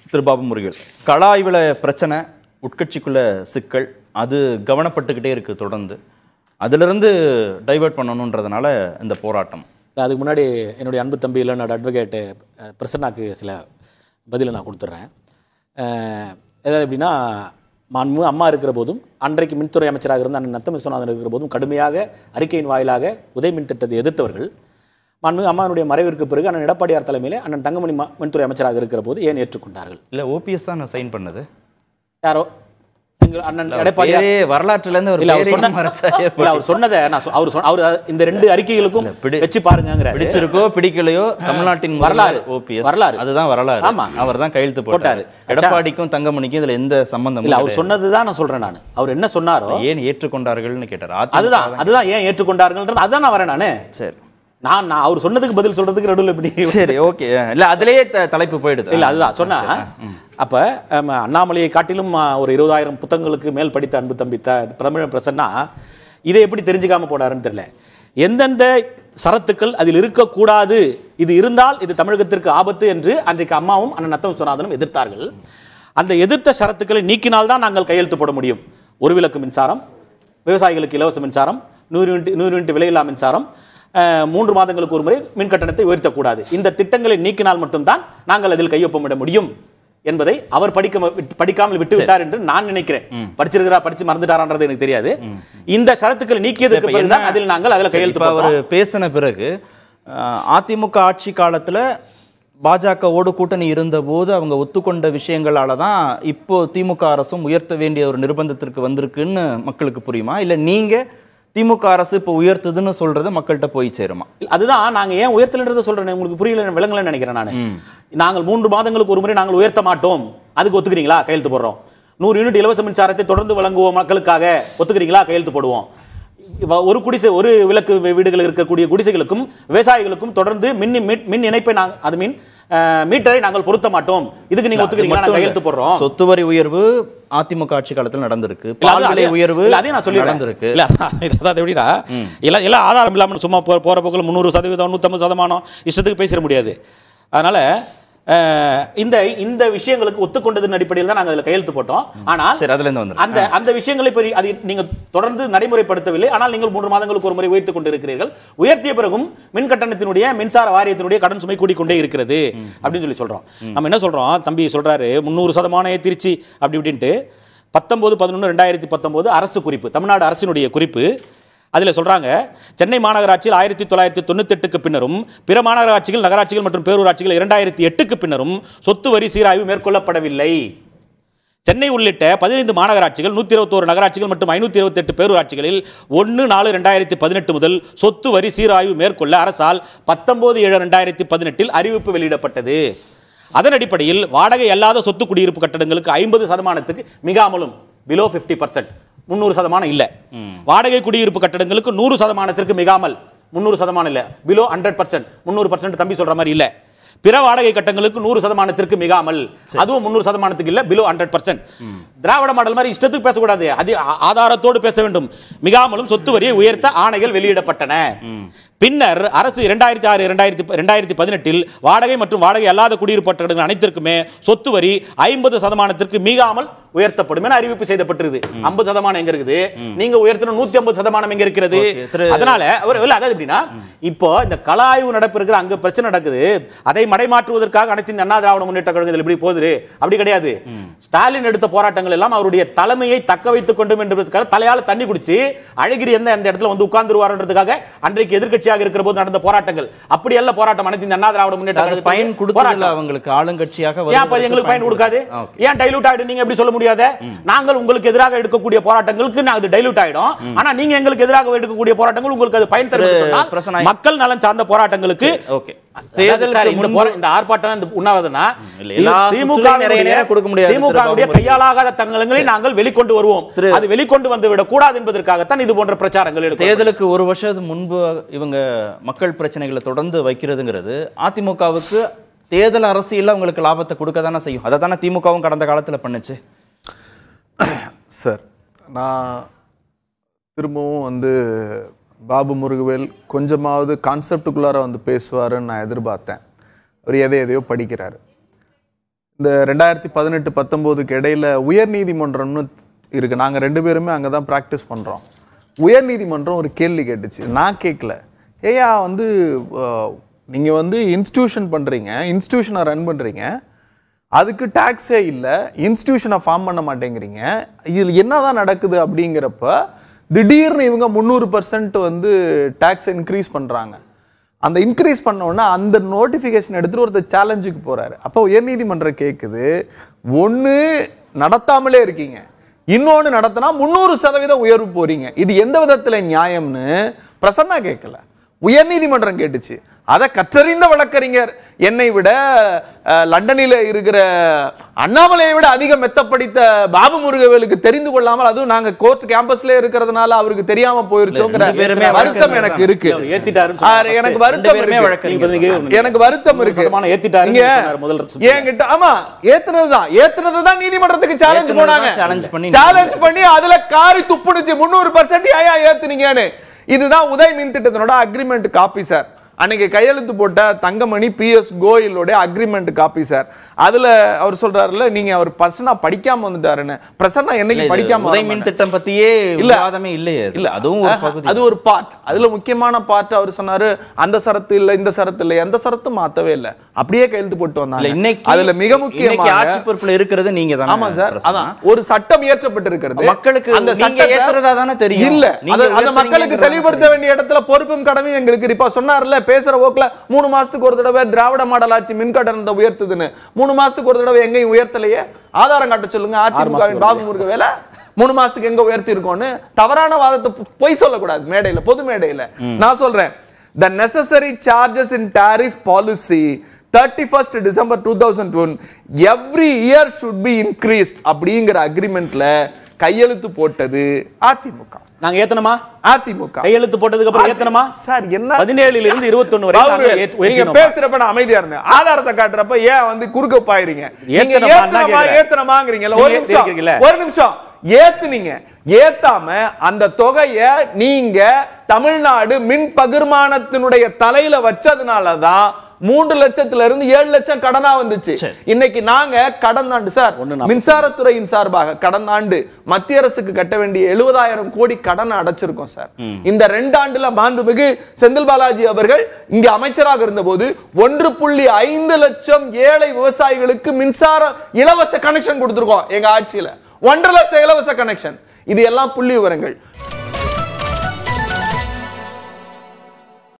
திரு பாபு முருகல் கள ஆய்வில் பிரச்சனை உட்கட்சிக்குள்ள சிக்கல் அது கவனப்பட்டுக்கிட்டே இருக்கு தொடர்ந்து அதிலிருந்து டைவர்ட் பண்ணணுன்றதுனால இந்த போராட்டம் அதுக்கு முன்னாடி என்னுடைய அன்பு தம்பி இல்லைனோட அட்வொகேட்டு பிரசன்னாக்கு சில பதிலை நான் கொடுத்துட்றேன் அஹ், ஏதாவது எப்படின்னா மாண்பு அம்மா இருக்கிற போதும் அன்றைக்கு மின்துறை அமைச்சராக இருந்த அண்ணன் நத்தம் விஸ்வநாதன் இருக்கிற போதும் கடுமையாக அறிக்கையின் வாயிலாக உதய மின் திட்டத்தை எதிர்த்தவர்கள் மாண்பு அம்மானுடைய மறைவிற்கு பிறகு அண்ணன் எடப்பாடியார் தலைமையில் அண்ணன் தங்கமணி ம- மின்துறை அமைச்சராக இருக்கிற போது ஏன் ஏற்றுக்கொண்டார்கள் இல்ல ஓபிஎஸ் தான் சைன் பண்ணது யாரோ எங்கள் அண்ணன் எடப்பாடியார் பேரே வரலாற்றுல இருந்து ஒரு இல்ல அவர் பேரே சொன்ன மறைச்சா இல்ல அவர் சொன்னதை நான் சொ- அவர் சொன்ன அவர் இந்த ரெண்டு அறிக்கைகளுக்கும் பிடி- வச்சு பாருங்கங்கிற பிடிச்சிருக்கோ பிடிக்கலையோ தமிழ்நாட்டின் வரலாறு. ஓபிஎஸ் வரலாறு. அதுதான் வரலாறு ஆமா. அவர் தான் கையெழுத்து போட்டாரு. போட்டாரு எடப்பாடிக்கும் தங்கமணிக்கும் இதுல எந்த சம்பந்தமும் இல்ல அவர் கிடையாது. சொன்னது தான் நான் சொல்றேன் நான் அவர் என்ன சொன்னாரோ ஏன் ஏற்றுக்கொண்டார்கள்னு கேட்டார் அதிமுக அதுதான் அதுதான் ஏன் ஏற்றுக்கொண்டார்கள்ன்றது அதான் நான் வரேன் நானு சரி நான் நான் அவர் சொன்னதுக்கு பதில் சொல்றதுக்கு நடுவில் இப்படி சரி ஓகே இல்ல அதுலயே த- தலைப்பு போயிடுது இல்ல அதுதான் சொன்னா அப்ப ஆமா, அண்ணாமலையை காட்டிலும் ஆ, ஒரு இருபதாயிரம் புத்தகங்களுக்கு மேல் படித்த அன்பு தம்பி த பிரமிழன் பிரசன்னா இதை எப்படி தெரிஞ்சுக்காம போனாருன்னு தெரியல எந்தெந்த சரத்துக்கள் அதில் இருக்கக்கூடாது இது இருந்தால் இது தமிழகத்திற்கு ஆபத்து என்று அன்றைக்கு அம்மாவும் அண்ணன் நத்தம் விஸ்வநாதனும் எதிர்த்தார்கள் அந்த எதிர்த்த சரத்துக்களை நீக்கினால்தான் நாங்கள் கையெழுத்து போட முடியும் ஒரு விளக்கு மின்சாரம் விவசாயிகளுக்கு இலவச மின்சாரம் நூறு யூனிட் நூறு யூனிட் விலையில்லா மின்சாரம் அஹ், மூன்று மாதங்களுக்கு ஒரு முறை மின் கட்டணத்தை உயர்த்தக்கூடாது இந்த திட்டங்களை நீக்கினால் மட்டும்தான் நாங்கள் அதில் கையொப்பமிட முடியும் என்பதை அவர் படிக்க விட்டு- படிக்காமல் விட்டு விட்டார் என்று நான் நினைக்கிறேன் படிச்சிருக்கிறா படிச்சு மறந்துட்டாரான்றது எனக்கு தெரியாது இந்த சரத்துக்களை நீக்கியதுக்கு இப்ப பிறகுதான் என்ன- அதில் நாங்கள் அதில் சரி, கையெழுத்து இப்ப போட்டோம் அவர் பேசின பிறகு அஹ், அதிமுக ஆட்சி காலத்துல பாஜகவோடு கூட்டணி இருந்தபோது அவங்க ஒத்துக்கொண்ட விஷயங்களால தான் இப்போ திமுக அரசும் உயர்த்த வேண்டிய ஒரு நிர்பந்தத்திற்கு வந்திருக்குன்னு மக்களுக்கு புரியுமா இல்ல நீங்க திமுக அரசு இப்போ உயர்த்துதுன்னு சொல்றது மக்கள்கிட்ட போய் சேருமா அதுதான் நாங்க ஏன் உயர்த்தலன்றதை சொல்றேன் உங்களுக்கு புரியல விளங்கலன்னு நினைக்கிறேன் நான் நாங்கள் மூன்று மாதங்களுக்கு ஒரு முறை நாங்கள் உயர்த்த மாட்டோம் அதுக்கு ஒத்துக்கிறீங்களா கையெழுத்து போடுறோம் நூறு யூனிட் இலவச மின்சாரத்தை தொடர்ந்து வழங்குவோம் மக்களுக்காக ஒத்துக்கிறீங்களா கையெழுத்து போடுவோம் இவ- ஒரு குடிசை ஒரு விளக்கு வீ- வீடுகள் இருக்கக்கூடிய குடிசைகளுக்கும் விவசாயிகளுக்கும் தொடர்ந்து மின் மின் மின் இணைப்பை நாங்கள் அது மீன் மீட்டரை நாங்கள் பொருத்த மாட்டோம் இதுக்கு நீங்க ஒத்துக்கிறீங்களா நாங்கள் கையெழுத்து போடுறோம் சொத்து வரி உயர்வு அதிமுக ஆட்சி காலத்துல நடந்திருக்கு இல்ல, அது- பால் விலை அதே- உயர்வு இல்ல, அதையும் நான் சொல்லிடுறேன். நடந்திருக்கு இல்ல, இது அதாவது எப்படின்னா, எல்லாம் எல்லாம் ஆதாரம் இல்லாமல் சும்மா போற போற போக்கில் முந்நூறு சதவீதம் நூற்றம்பது சதமானம் இஷ்டத்துக்கு பேசிட முடியாது அதனால அஹ், இந்த இந்த விஷயங்களுக்கு ஒத்துக்கொண்டதன் அடிப்படையில் தான் நாங்கள் அதில் கையெழுத்து போட்டோம் ஆனால் சரி அதுல இருந்து வந்து அந்த அந்த விஷயங்களை பெரிய அது நீங்க தொடர்ந்து நடைமுறைப்படுத்தவில்லை ஆனால் நீங்கள் மூன்று மாதங்களுக்கு ஒரு முறை உயர்த்தி கொண்டிருக்கிறீர்கள் உயர்த்திய பிறகும் மின் கட்டணத்தினுடைய மின்சார வாரியத்தினுடைய கடன் சுமை கூடிக்கொண்டே இருக்கிறது அப்படின்னு சொல்லி சொல்றோம் நம்ம என்ன சொல்றோம் தம்பி சொல்றாரு முந்நூறு சதமானம் ஏத்திருச்சு அப்படி இப்படின்ட்டு பத்தொன்பது பதினொன்று ரெண்டாயிரத்தி பத்தொன்பது அரசு குறிப்பு தமிழ்நாடு அரசினுடைய குறிப்பு அதில் சொல்றாங்க சென்னை மாநகராட்சியில் ஆயிரத்தி தொள்ளாயிரத்தி தொண்ணூத்தெட்டுக்கு பின்னரும் பிற மாநகராட்சிகள் நகராட்சிகள் மற்றும் பேரூராட்சிகள் இரண்டாயிரத்தி எட்டுக்கு பின்னரும் சொத்து வரி சீராய்வு மேற்கொள்ளப்படவில்லை சென்னை உள்ளிட்ட பதினைந்து மாநகராட்சிகள் நூற்றி இருபத்தோரு நகராட்சிகள் மற்றும் ஐநூற்றி இருபத்தெட்டு பேரூராட்சிகளில் ஒன்று நாலு ரெண்டாயிரத்தி பதினெட்டு முதல் சொத்து வரி சீராய்வு மேற்கொள்ள அரசால் பத்தொன்பது ஏழு ரெண்டாயிரத்தி பதினெட்டில் அறிவிப்பு வெளியிடப்பட்டது அதன் அடிப்படையில் வாடகை அல்லாத சொத்து குடியிருப்பு கட்டடங்களுக்கு ஐம்பது சதமானத்துக்கு மிகாமலும் பிலோ ஃபிஃப்டி பர்சன்ட் முந்நூறு சதமானம் இல்லை வாடகை குடியிருப்பு கட்டடங்களுக்கு நூறு சதமானத்திற்கு மிகாமல் முந்நூறு சதமானம் இல்லை பிலோ ஹண்ட்ரட் பர்சன்ட் முந்நூறு பர்சன்ட் தம்பி சொல்ற மாதிரி இல்லை பிற வாடகை கட்டங்களுக்கு நூறு சதமானத்திற்கு மிகாமல் அதுவும் முந்நூறு சதமானத்துக்கு இல்ல below hundred percent Dravida model மாதிரி இஷ்டத்துக்கு பேசக்கூடாது அது ஆ- ஆதாரத்தோடு பேச வேண்டும் மிகாமலும் சொத்து வரியை உயர்த்த ஆணைகள் வெளியிடப்பட்டன பின்னர் அரசு இரண்டாயிரத்தி ஆறு இரண்டாயிரத்தி ரெண்டாயிரத்தி பதினெட்டில் வாடகை மற்றும் வாடகை அல்லாத குடியிருப்பு கட்டடங்கள் அனைத்திற்குமே சொத்து வரி ஐம்பது சதமானத்திற்கு மிகாமல் உயர்த்தப்படும் என அறிவிப்பு செய்யப்பட்டிருது ஐம்பது சதமானம் எங்க இருக்குது நீங்க உயர்த்தணும் நூத்தி ஐம்பது சதமானம் எங்க இருக்கிறது Okay, திரு- அதனால ஒரு இல்ல அதாவது எப்படின்னா இப்போ இந்த கலாய்வு நடப்பு இருக்கிற அங்க பிரச்சனை நடக்குது அதை மடைமாற்றுவதற்காக அனைத்து இந்த அண்ணா திராவிட முன்னேற்ற கழகத்தில் இப்படி போகுது அப்படி கிடையாது ஸ்டாலின் எடுத்த போராட்டங்கள் எல்லாம் அவருடைய தலைமையை தக்க வைத்துக் கொண்டும் என்பதற்காக தலையால தண்ணி குடிச்சு அழகிரி எந்த அந்த இடத்துல வந்து உட்கார்ந்துருவாருன்றதுக்காக அன்றைக்கு எதிர்க்கட்சியாக இருக்கிற போது நடந்த போராட்டங்கள் அப்படி அல்ல போராட்டம் அனைத்து இந்த அண்ணா திராவிட முன்னேற்ற அது கழகத்துக்கு பயன் கொடுத்ததில்ல போராட்டம். அவங்களுக்கு ஆளுங்கட்சியாக ஏன் அப்ப அது வருவதற்கு எங்களுக்கு பயன் கொடுக்காது Okay. ஏன் டைலூட் ஆயிடும் நீங்க எப்படி சொல்ல முடியாத நாங்கள் உங்களுக்கு எதிராக எடுக்கக்கூடிய போராட்டங்களுக்கு நான் அது டைலூட் ஆயிடும் ஆனா நீங்க எங்களுக்கு எதிராக எடுக்கக்கூடிய போராட்டங்கள் உங்களுக்கு அது பயன் தரும் என்று சொன்னால் பிரசனாய்- மக்கள் நலன் சார்ந்த போராட்டங்களுக்கு ஓகே அதாவது சார், இந்த போரா- இந்த ஆர்ப்பாட்டம் இந்த உண்ணாவிரதம்னா இல்ல, எல்லா சுற்றுலையும் நிறைய நேரம் கொடுக்க முடியாது திரு திமுக பாபு கையாளாகாத தங்கங்களை நாங்கள் வெளிக்கொண்டு வருவோம் திரு- அது வெளிக்கொண்டு வந்து விடக் கூடாது என்பதற்காகத்தான் இது போன்ற பிரச்சாரங்கள் எடுக்கும் தேர்தலுக்கு ஒரு வருஷத்துக்கு முன்பு இவங்க மக்கள் பிரச்சனைகளை தொடர்ந்து வைக்கிறதுங்கிறது அதிமுகவுக்கு தேர்தல் அரசியல்ல அவங்களுக்கு லாபத்தை கொடுக்க தானே செய்யும் அதை தானே திமுகவும் கடந்த காலத்துல பண்ணுச்சு சார் நான் திரும்பவும் வந்து பாபு முருகவேல் கொஞ்சமாவது கான்செப்டுக்குள்ளார வந்து பேசுவாருன்னு நான் எதிர்பார்த்தேன் அவர் எதை எதையோ படிக்கிறாரு இந்த ரெண்டாயிரத்தி பதினெட்டு பத்தொம்போதுக்கு இடையில உயர்நீதிமன்றம்னு இருக்கு நாங்கள் ரெண்டு பேருமே அங்கே தான் ப்ராக்டிஸ் பண்ணுறோம் உயர்நீதிமன்றம் ஒரு கேள்வி கேட்டுச்சு நான் கேட்கல ஏயா வந்து நீங்கள் வந்து இன்ஸ்டியூஷன் பண்ணுறீங்க இன்ஸ்டியூஷனை ரன் பண்ணுறீங்க அதுக்கு டேக்ஸே இல்லை இன்ஸ்டியூஷனை ஃபார்ம் பண்ண மாட்டேங்கிறீங்க இதில் என்னதான் நடக்குது அப்படிங்கிறப்ப திடீர்னு இவங்க முந்நூறு பர்சன்ட் வந்து டேக்ஸ் இன்க்ரீஸ் பண்ணுறாங்க அந்த இன்க்ரீஸ் பண்ண உடனே அந்த நோட்டிஃபிகேஷன் எடுத்துட்டு ஒருத்தர் சேலஞ்சுக்கு போறாரு அப்போ உயர்நீதிமன்றம் கேட்குது ஒன்று நடத்தாமலே இருக்கீங்க இன்னொன்று நடத்தினா முந்நூறு சதவீதம் உயர்வு போறீங்க இது எந்த விதத்தில் நியாயம்னு பிரசன்னா கேட்கல உயர்நீதிமன்றம் கேட்டுச்சு அதை கற்றறிந்த வழக்கறிஞர் என்னை விட அஹ், லண்டனில் இருக்கிற அண்ணாமலையை விட அதிக மெத்தப்படித்த பாபு முருகவேலுக்கு தெரிந்து கொள்ளாமல் அதுவும் நாங்க கோர்ட் கேம்பஸ்ல இருக்கிறதுனால அவருக்கு தெரியாம போயிருச்சோங்கிற ரெண்டு பேருமே வருத்தம் வழக்கறிஞர் எனக்கு இருக்கு அவர் ஏத்திட்டாருன்னு ஆ, சொன்னாங்க எனக்கு first. வருத்தம் ரெண்டு பேருமே இருக்கு. வழக்கறிஞர் நீங்க வந்து எனக்கு வருத்தம் இருக்கு சதமானம் ஏத்திட்டாருன்னு இங்க சொன்னாரு முதல் சுற்றுல. என்கிட்ட ஆமா ஏத்துனதுதான் ஏத்துனதுதான் நீதிமன்றத்துக்கு சேலஞ்ச் ஏத்துனதுதான் போனாங்க challenge பண்ணி சேலஞ்ச் பண்ணி அதுல காரி துப்புனுச்சு முந்நூறு பர்சன்ட் ஏயா ஏத்துனீங்கன்னு இதுதான் உதய் மின் திட்டத்தினோட அக்ரிமெண்ட் காப்பி சார் அன்னைக்கு கையெழுத்து போட்ட தங்கமணி பி எஸ் கோயிலோட அக்ரிமெண்ட் காப்பி சார் அதுல அவர் சொல்றாருல நீங்க அவர் பர்சனா படிக்காம வந்துட்டாருன்னு பிரசன்னா இல்ல, என்னைக்கு இது படிக்காம உதய் வர மின் மாட்டாரு. திட்டம் பத்தியே இல்ல. விவாதமே இல்லையே அது. இல்ல அதுவும் ஒரு பகுதி அது ஒரு பார்ட் அதுல முக்கியமான பார்ட் அவர் சொன்னாரு அந்த சரத்து இல்ல இந்த சரத்து இல்ல எந்த சரத்தும் மாத்தவே இல்ல அப்படியே கையெழுத்து போட்டு இல்ல, வந்தாங்க இன்னைக்கு அதுல மிக இன்னைக்கு முக்கியமாக ஆட்சி பொறுப்புல இருக்கிறது நீங்க தானே ஆமா சார் பிரசன்னா? அதான் ஒரு சட்டம் இயற்றப்பட்டிருக்கிறது மக்களுக்கு அந்த நீங்க சட்டத்தை- ஏத்துறதா தானே தெரியும். இல்ல நீங்க அது- அந்த உயர்த்துறீங்கன்றது மக்களுக்கு தெளிவுபடுத்த வேண்டிய இடத்துல பொறுப்பும் கடமையும் எங்களுக்கு இப்ப சொன்னார்ல பேசுற போக்குல மூணு மாசத்துக்கு ஒரு தடவை திராவிட மாடல் ஆட்சி மின் கட்டணத்தை உயர்த்துதுன்னு மூணு மாசத்துக்கு ஒரு தடவை எங்கேயும் உயர்த்தலையே ஆதாரம் காட்ட சொல்லுங்க அதிமுக மாசத்துக்கு பாபு முருக வேலை மூணு மாசத்துக்கு எங்க உயர்த்தி இருக்கோன்னு தவறான வாதத்தை பொ- பொய் சொல்லக்கூடாது மேடையில பொது மேடையில நான் சொல்றேன் the necessary charges in tariff policy 31st December two thousand one every year should be increased அப்படிங்கிற அக்ரிமெண்ட்ல கையெழுத்து போட்டது அதிமுக நாங்க ஏத்தனமா அதிமுக கையெழுத்து போட்டதுக்கு அப்புறம் ஏத்தனமா சார் என்ன பதினேழுல இருந்து இருபத்தொன்னு வரை பாபு, நாங்க ஏற்று- நீங்க ஏற்றினோமா? பேசுறப்ப நான் அமைதியா இருந்தேன் ஆதாரத்தை காட்டுறப்ப ஏன் வந்து குறுக்க பாயிறீங்க நீங்க ஏத்தனமான்னு தான் ஏத்தனமா கேக்குறேன். ஏத்தனமாங்கிறீங்கல்ல ஒரு நீங்க நிமிஷம் ஏத்திருக்கீங்கல்ல? ஒரு நிமிஷம் ஏத்துனீங்க ஏத்தாம அந்த தொகைய நீங்க தமிழ்நாடு மின் பகிர்மானத்தினுடைய தலையில வச்சதுனாலதான் மூன்று லட்சத்துல இருந்து ஏழு லட்சம் கடனா வந்துச்சு சரி. இன்னைக்கு நாங்க கடந்த ஆண்டு சார் ஒண்ணு நாற்பது. மின்சாரத்துறையின் சார்பாக கடந்த ஆண்டு மத்திய அரசுக்கு கட்ட வேண்டிய எழுபதாயிரம் கோடி கடன் அடைச்சிருக்கோம் சார் இந்த ரெண்டு ஆண்டுல மாண்புமிகு செந்தில் பாலாஜி அவர்கள் இங்க அமைச்சராக இருந்தபோது ஒன்று புள்ளி ஐந்து லட்சம் ஏழை விவசாயிகளுக்கு மின்சார இலவச கனெக்ஷன் கொடுத்திருக்கோம் எங்க ஆட்சியில ஒன்றரை லட்சம் இலவச கனெக்ஷன் இது எல்லாம் புள்ளி விவரங்கள்